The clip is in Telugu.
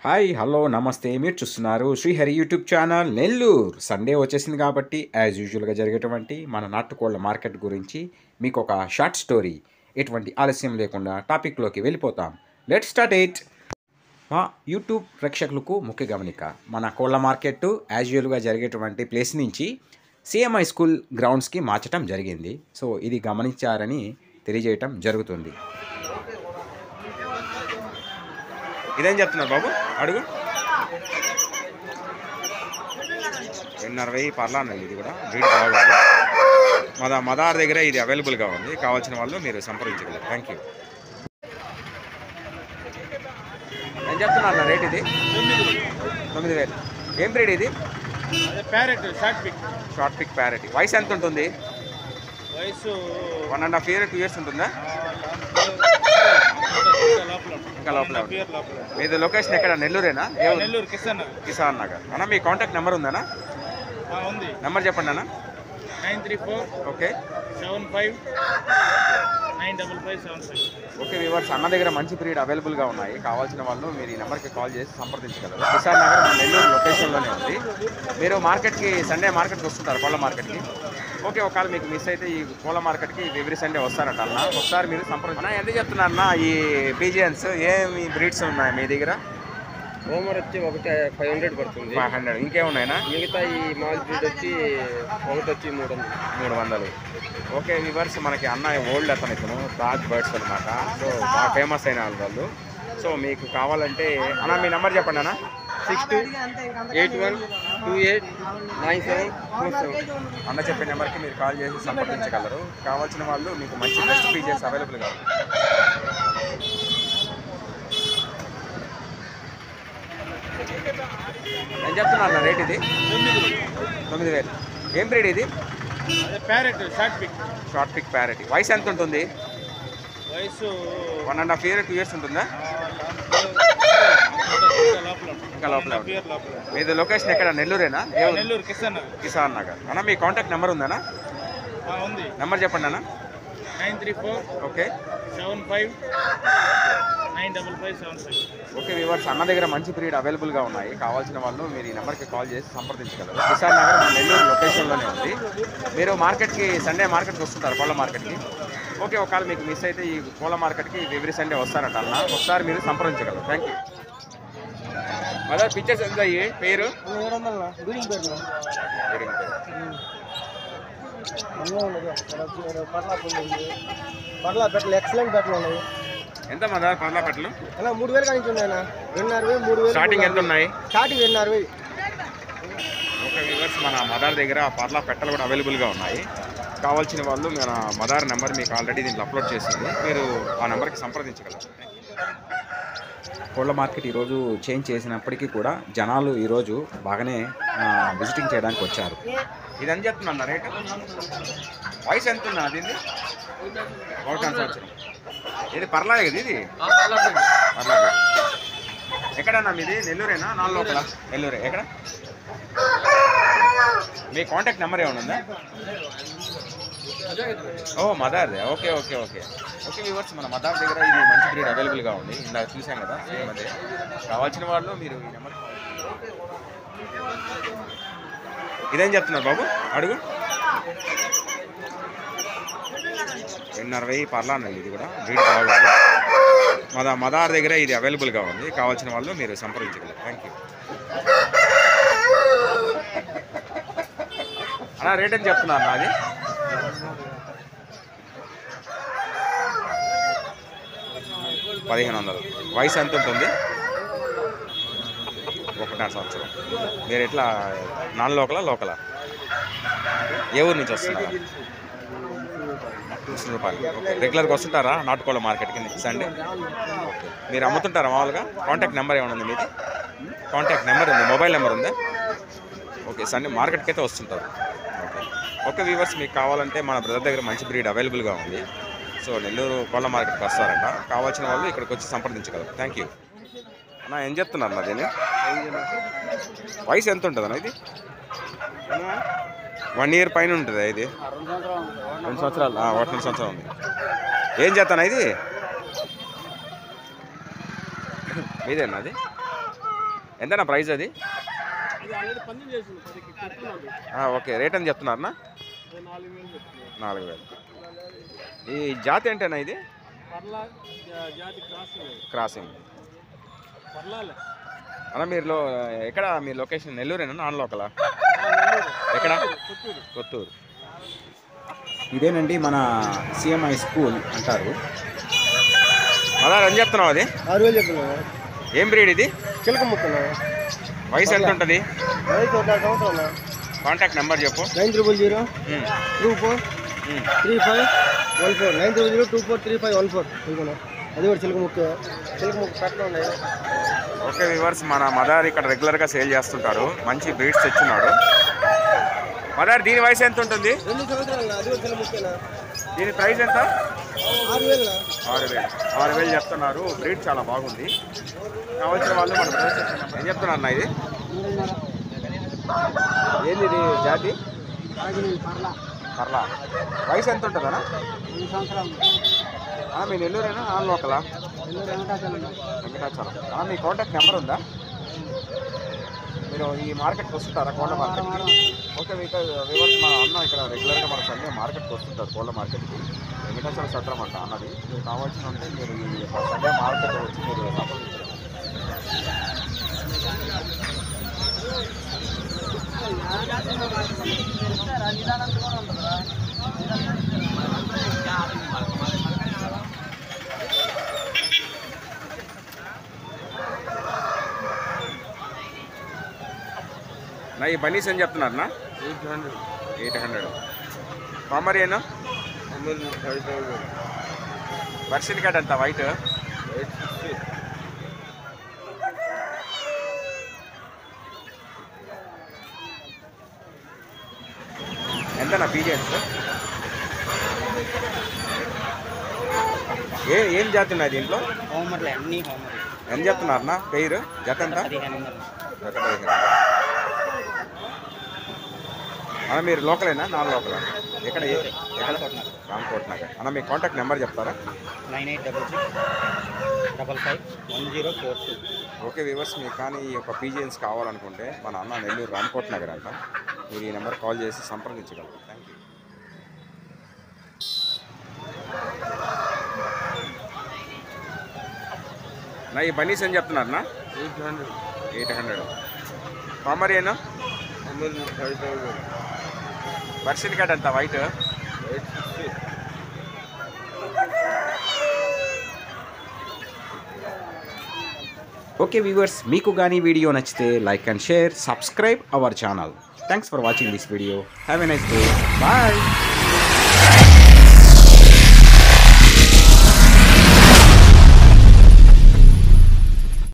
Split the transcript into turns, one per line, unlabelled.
హాయ్ హలో నమస్తే మీరు చూస్తున్నారు Srihari YouTube channel Nellore Sunday వచ్చేసింది కాబట్టి యాజ్ యూజువల్గా జరిగేటువంటి మన నాటుకోళ్ల మార్కెట్ గురించి మీకు ఒక షార్ట్ స్టోరీ ఎటువంటి ఆలస్యం లేకుండా టాపిక్లోకి వెళ్ళిపోతాం లెట్ స్టార్ట్ ఎయిట్ మా యూట్యూబ్ ప్రేక్షకులకు ముఖ్య గమనిక మన కోళ్ళ మార్కెట్ యాజ్ యూజువల్గా జరిగేటువంటి ప్లేస్ నుంచి సిఎంఐ స్కూల్ గ్రౌండ్స్కి మార్చడం జరిగింది సో ఇది గమనించారని తెలియజేయటం జరుగుతుంది ఇదేం చెప్తున్నారు బాబు అడుగు రెండున్నర వెయ్యి పర్లా అన్నది ఇది కూడా బ్రీడ్ బాగుంది మద మదార్ దగ్గర ఇది అవైలబుల్గా ఉంది కావాల్సిన వాళ్ళు మీరు సంప్రదించగలరు థ్యాంక్ యూ ఏం చెప్తున్నారు అన్న రేట్ ఇది తొమ్మిది వేలు ఏం బ్రీడ్ ఇది
అదే parrot short beak
short beak parrot వయసు ఎంత ఉంటుంది
వయసు
one and half year two years ఉంటుందా
ఇంకా లోపల
ఇంకా లోపల ఉంది.
ఇయర్ లోపల
మీది లొకేషన్ ఎక్కడ నెల్లూరేనా ఏ ఊరు?
నెల్లూరు కిసాన్ నగర్
కిసాన్ నగర్ అన్న మీ కాంటాక్ట్ నెంబర్ ఉందనా
ఆ, ఉంది
నెంబర్ చెప్పండి అన్న
nine three four
okay
seven five nine double five seven five
okay viewers అన్న దగ్గర మంచి బ్రీడ్ అవైలబుల్గా ఉన్నాయి కావాల్సిన వాళ్ళు మీరు ఈ నెంబర్కి కాల్ చేసి సంప్రదించగలరు కిసాన్ నగర్ మన నెల్లూరు లొకేషన్లోనే ఉంది మీరు మార్కెట్కి సండే మార్కెట్కి వస్తుంటారు కోళ్ళ మార్కెట్కి ఓకే ఒకవేళ మీకు మిస్ అయితే ఈ కోళ్ళ మార్కెట్కి ఎవ్రీ సండే వస్తారట అన్న ఒకసారి మీరు సంప్రదించిన ఎంత చెప్తున్నారు అన్న ఈ పీజియన్స్ ఏమి బ్రీడ్స్ ఉన్నాయి మీ దగ్గర
హోమర్ వచ్చి ఒకటి ఫైవ్ హండ్రెడ్ పడుతుంది
ఫైవ్ హండ్రెడ్ ఇంకేమున్నాయినా
మిగతా ఈ మాల్ బ్రీడ్ వచ్చి ఒకటి వచ్చి మూడు వందలు
మూడు వందలు ఓకే వివర్స్ మనకి అన్న ఓల్డ్ అతను ఇతను తాజ్ బర్డ్స్ అనమాట సో బాగా ఫేమస్ అయిన వాళ్ళు సో మీకు కావాలంటే అన్న మీ నెంబర్ చెప్పండి అన్న
six two eight one two eight nine seven four seven
అన్న చెప్పే నెంబర్కి మీరు కాల్ చేసి సంప్రదించగలరు కావాల్సిన వాళ్ళు మీకు మంచి బెస్ట్ ఫీచర్స్ అవైలబుల్గా ఉంది నేను చెప్తున్నా అన్న రేట్ ఇది
తొమ్మిది
తొమ్మిది వేలు ఏం బ్రీడ్ ఇది
అదే parrot short beak
short beak parrot వయసు ఎంత ఉంటుంది
వయసు
one and half year two years ఉంటుందా
ఇంకా లోపల
ఇంకా లోపల ఉంది.
ఇయర్ లోపల
మీది లొకేషన్ ఎక్కడ నెల్లూరేనా ఏ ఊరు?
నెల్లూరు కిసాన్ నగర్
కిసాన్ నగర్ అన్న మీ కాంటాక్ట్ నెంబర్ ఉందనా
ఆ, ఉంది
నెంబర్ చెప్పండి అన్న
nine three four
okay
seven five nine double five seven five
okay viewers అన్న దగ్గర మంచి బ్రీడ్ అవైలబుల్గా ఉన్నాయి కావాల్సిన వాళ్ళు మీరు ఈ నెంబర్కి కాల్ చేసి సంప్రదించగలరు కిసాన్ నగర్ మన నెల్లూరు లొకేషన్లోనే ఉంది మీరు మార్కెట్కి సండే మార్కెట్కి వస్తుంటారు కోళ్ళ మార్కెట్కి ఓకే ఒకవేళ మీకు మిస్ అయితే ఈ కోళ్ళ మార్కెట్కి ఎవ్రీ సండే వస్తారట అన్న ఒకసారి మీరు సంప్రదించగలరు థ్యాంక్ యూ మదర్ పిక్చర్స్ ఎంత అయ్యి పేరు
ఏడు వందల బిల్డింగ్ పేరు పట్ల ఉంది పట్ల పెట్టలు ఎక్సలెంట్ పెట్టలు ఉన్నాయి
ఎంత మదర్ పర్లా పెట్టలు
అలా మూడు వేలు కానీ ఉన్నాయన్న రెండున్నర వేలు మూడు వేలు
స్టార్టింగ్ ఎంత ఉన్నాయి
స్టార్టింగ్ రెండున్నర వేలు
ఓకే వ్యూవర్స్ మన మదార్ దగ్గర పర్లా పెట్టలు కూడా అవైలబుల్గా ఉన్నాయి కావాల్సిన వాళ్ళు మన మదార్ నెంబర్ మీకు ఆల్రెడీ దీంట్లో అప్లోడ్ చేసింది మీరు ఆ నెంబర్కి సంప్రదించగలరు కోళ్ళ మార్కెట్ ఈరోజు చేంజ్ చేసినప్పటికీ కూడా జనాలు ఈరోజు బాగానే ఆ, విజిటింగ్ చేయడానికి వచ్చారు ఇది ఎంత చెప్తున్నా రేటు వయసు ఎంత ఉందా అది ఇది? ఒకటి సంవత్సరం ఇది పర్లాగే కదా ఇది పర్లాగే ఎక్కడన్నా మీది నెల్లూరేనా నాలుగు లోపల నెల్లూరే ఎక్కడ మీ కాంటాక్ట్ నెంబర్ ఏమైనా ఉందా ఓ Madar okay okay okay okay viewers మన మదార్ దగ్గర ఇది మంచి బ్రీడ్ అవైలబుల్గా ఉంది ఇందాక చూసాం కదా సేమ్ అదే కావాల్సిన వాళ్ళు మీరు ఈ నెంబర్ ఇదేం చెప్తున్నారు బాబు అడుగు రెండున్నర వెయ్యి పర్లా అన్నది ఇది కూడా బ్రీడ్ బాగుంది మద మదార్ దగ్గర ఇది అవైలబుల్గా ఉంది కావాల్సిన వాళ్ళు మీరు సంప్రదించగలరు థ్యాంక్ యూ అలా రేట్ అని చెప్తున్నారు నాది పదిహేను వందలు వయసు ఎంత ఉంటుంది ఒకటిన్నర సంవత్సరం మీరు ఎట్లా నాన్ లోకల లోకల ఏ ఊరు నుంచి వస్తున్నారా ముస్లిం రూపాయలు ఓకే రెగ్యులర్గా వస్తుంటారా నాటుకోళ్ళ మార్కెట్కి సండే ఓకే మీరు అమ్ముతుంటారా మామూలుగా కాంటాక్ట్ నెంబర్ ఏమైనా ఉంది మీది కాంటాక్ట్ నెంబర్ ఉంది మొబైల్ నెంబర్ ఉందా ఓకే సండే మార్కెట్కి అయితే వస్తుంటారు ఓకే ఓకే వ్యూవర్స్ మీకు కావాలంటే మన బ్రదర్ దగ్గర మంచి బ్రీడ్ అవైలబుల్గా ఉంది సో నెల్లూరు కోళ్ళ మార్కెట్కి వస్తారంట కావాల్సిన వాళ్ళు ఇక్కడికి వచ్చి సంప్రదించగలరు థ్యాంక్ యూ అన్న ఏం చెప్తున్నారు నా దీన్ని వయసు ఎంత ఉంటుంది అన్న ఇది వన్ ఇయర్ పైన ఉంటుంది ఇది రెండు సంవత్సరాలు ఆ, ఒకటి రెండు సంవత్సరాలు ఉంది ఏం చేస్తాను ఇది మీదేనా అది ఎంతనా ప్రైస్ అది
అది ఆల్రెడీ పందెం చేసింది పదికి కొట్టుకున్నాడు
ఆ, ఓకే రేట్ అని చెప్తున్నారనా
అది నాలుగు వేలు చెప్తున్నాడు
నాలుగు వేలు ఈ జాతి ఏంటన్నా ఇది
పర్లా జా- జాతి క్రాస్ లేదు.
క్రాసింగ్
పర్లాలే
అన్న మీరు లో ఎక్కడ మీ లొకేషన్ నెల్లూరేనా నాన్ లోకలా
ఆ, నెల్లూరు.
ఎక్కడ
కొత్తూరు
కొత్తూరు ఇదేనండి మన సిఎంఐ స్కూల్ అంటారు అలా అని చెప్తున్నావు అది
ఆరు వేలు చెప్తున్నా
ఏం బ్రీడ్ ఇది
చిలక ముక్కనా
వయసు ఎంత ఉంటుంది
రైతు ఒక సంవత్సరం
కాంటాక్ట్ నెంబర్ చెప్పు
nine triple zero
um,
two four
um.
Three five one four nine triple zero two four three five one four ఇంకోనా అది కూడా చిలక ముక్క చిలక ముక్క పెట్టడం ఉన్నాయి
ఓకే వివర్స్ మన మదర్ ఇక్కడ రెగ్యులర్గా సేల్ చేస్తుంటారు మంచి బ్రీడ్స్ తెచ్చున్నాడు మదర్ దీని వయసు ఎంత ఉంటుంది
రెండు సంవత్సరాలు అది కూడా చిలక ముక్కేనా
దీని ప్రైస్ ఎంత
ఆరు వేలు
ఆరు వేలు ఆరు వేలు చెప్తున్నారు బ్రీడ్ చాలా బాగుంది కావాల్సిన వాళ్ళు మన బ్రదర్ ఏం చెప్తున్నారు అన్న ఇది ఏంది ఇది జాతి
పర్లా
పర్లా వయసు ఎంత ఉంటుందన్నా
రెండు సంవత్సరాలు
అన్న మీ నెల్లూరేనా ఆ లోకలా
రెండు వెంకటాచలం
వెంకటాచలం అన్న మీ కాంటాక్ట్ నెంబర్ ఉందా మీరు ఈ మార్కెట్కి వస్తుంటారా కోళ్ళ మార్కెట్ ఓకే మీకు వివర్స్ మా అన్న ఇక్కడ రెగ్యులర్గా మన సండే మార్కెట్కి వస్తుంటారు కోళ్ళ మార్కెట్కి వెంకటాచల సత్రం అంట అన్నది మీకు కావాల్సిన ఉంటే మీరు ఈ యొక్క సండే మార్కెట్ వచ్చి మీరు సంప్రదించండి నా ఈ బన్నీస్ ఏం చెప్తున్నారన్నా
ఎయిట్ హండ్రెడ్
ఎయిట్ హండ్రెడ్ కామర్ ఏనా
ఫైవ్ థౌసండ్
వర్షన్ కార్డ్ ఎంత వైట్
ఎయిట్ సిక్స్టీ
ఎంతనా పీజియన్స్ ఏ ఏం జాతి ఉన్నాయి దీంట్లో
హోమర్లే అన్ని హోమర్లే
ఎంత చెప్తున్నారన్నా పేరు జత ఎంత
పదిహేను వందలు
జత పదిహేను వందలు. అన్న మీరు లోకలేనా నాన్ లోకలా ఎక్కడ ఏ- ఎక్కడ రామ్కోట్ నగర్ అన్న మీ కాంటాక్ట్ నెంబర్ చెప్తారా
nine eight double six double five one zero four two
okay viewers మీకు కానీ ఈ యొక్క పీజియన్స్ కావాలనుకుంటే మన అన్న నెల్లూరు రామ్కోట్ నగర్ అంట మీరు ఈ నెంబర్ కాల్ చేసి సంప్రదించగలరు థ్యాంక్ యూ నా ఈ బన్నీస్ ఏం చెప్తున్నారన్నా
ఎయిట్ హండ్రెడ్
ఎయిట్ హండ్రెడ్ కామర్ ఏనా
ఫైవ్ థౌసండ్
వర్షన్ కార్డ్ ఎంత white
eight sixty
okay viewers మీకు కానీ వీడియో నచ్చితే like and share subscribe our channel thanks for watching this video have a nice day bye